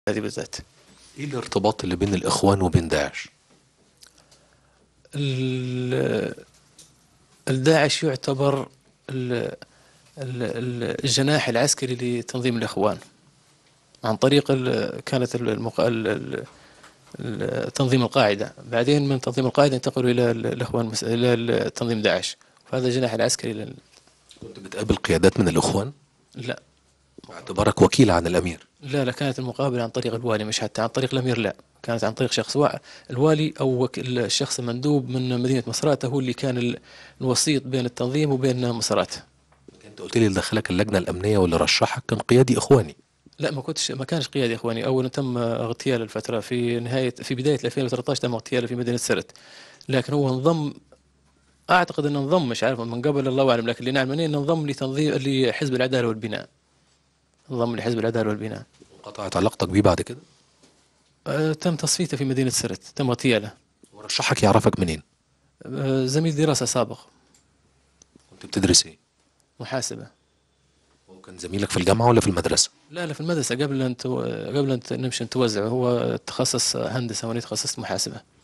هذه بالذات ايه الارتباط اللي بين الاخوان وبين داعش ال- الداعش يعتبر ال- ال- الجناح العسكري لتنظيم الإخوان عن طريق ال- كانت المق... ال- ال- ال- تنظيم القاعدة بعدين من تنظيم القاعدة انتقلوا إلى ال- الإخوان المس- إلى ال- تنظيم داعش وهذا الجناح العسكري لل... كنت بتقابل قيادات من الاخوان لا باعتبارك وكيل عن الامير لا لا كانت المقابلة عن طريق الوالي مش حتى عن طريق الأمير لا كانت عن طريق شخص وا... الوالي أو وك- الشخص المندوب من مدينة مصراتة هو اللي كان ال- الوسيط بين التنظيم وبين مصراتة انت قلت لي اللي دخلك اللجنه الامنيه واللي رشحك كان قيادي اخواني لا ما كنتش ما كانش قيادي اخواني اولا تم اغتيال الفتره في نهايه في بدايه 2013 تم اغتياله في مدينه سرت لكن هو انضم اعتقد انه انضم مش عارف من قبل الله اعلم لكن اللي نعلم انه انضم لتنظيم لحزب العداله والبناء انضم لحزب العداله والبناء قطعت علاقتك بيه بعد كده أه تم تصفيته في مدينه سرت تم اغتياله ورشحك يعرفك منين أه زميل دراسه سابق كنت بتدرس ايه محاسبه هو كان زميلك في الجامعه ولا في المدرسه لا لا في المدرسه قبل ان تو... قبل ان ت- نمشي نتوزع هو تخصص هندسه وانا تخصصت محاسبه